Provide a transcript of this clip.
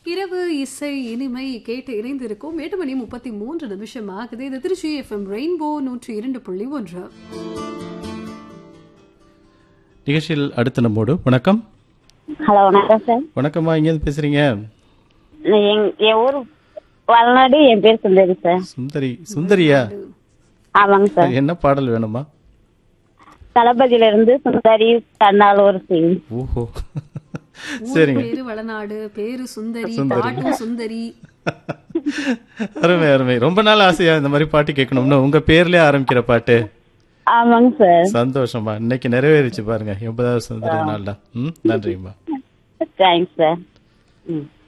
இரவு இசை இனிமை கேட்டு இணைந்திருக்கும் எட்டு மணி முப்பத்தி மூன்று நிமிஷம் ஆகுது இது திருச்சி எஃப்எம் ரெயின்போ நூற்றி இரண்டு புள்ளி ஒன்று நிகழ்ச்சியில் அடுத்த நம்மோடு வணக்கம் ஹலோ வணக்கம் சார் வணக்கம்மா எங்கேருந்து பேசுறீங்க எங் என் ஊர் வளநாடு என் பேர் சுந்தரி சார் சுந்தரி சுந்தரியா ஆமாங்க சார் என்ன பாடல் வேணுமா தளபதியில இருந்து சுந்தரி தன்னால் ஒரு சீன் ஓஹோ ஊர் சரிங்க பேரு வளநாடு பேரு சுந்தரி சுந்தரி. பாட்டும் சுந்தரி அருமை அருமை ரொம்ப நாள் ஆசையா இந்த மாதிரி பாட்டு கேட்கணும்னு உங்க பேர்லயே ஆரம்பிக்கிற பாட்டு ஆமாங்க சார் சந்தோஷமா இன்னைக்கு நிறைவேறிச்சு பாருங்க எண்பதாவது சுந்தரி நாள் தான் ம் நன்றிம்மா தேங்க்ஸ் சார் ம்